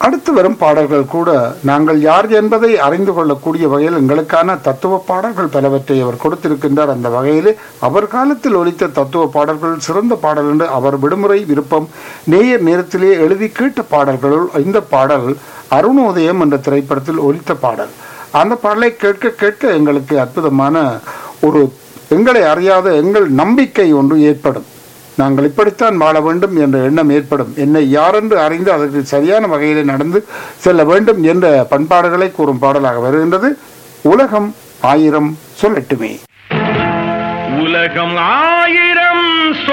அடுத்து வரும் பாடல்கள் கூட நாங்கள் யார் என்பதை அறிந்து கொள்ளக்கூடிய வகையில் எங்களுக்கான தத்துவ பாடல்கள் பலவற்றை அவர் கொடுத்திருக்கின்றார் அந்த வகையில் அவர் காலத்தில் ஒலித்த தத்துவ பாடல்கள் சிறந்த பாடல் என்று அவர் விடுமுறை விருப்பம் நேயர் நேரத்திலே எழுதி கேட்ட பாடல்களுள் இந்த பாடல் அருணோதயம் என்ற திரைப்படத்தில் ஒலித்த பாடல் அந்த பாடலை கேட்க கேட்க எங்களுக்கு அற்புதமான ஒரு எங்களை அறியாத எங்கள் நம்பிக்கை ஒன்று ஏற்படும் நாங்கள் இப்படித்தான் வாழ வேண்டும் என்ற எண்ணம் ஏற்படும் என்னை யாரென்று அறிந்து அதற்கு சரியான வகையில் நடந்து செல்ல வேண்டும் என்ற பண்பாடுகளை கூறும் பாடலாக வருகின்றது உலகம் ஆயிரம் சொல்லட்டுமே உலகம் ஆயிரம்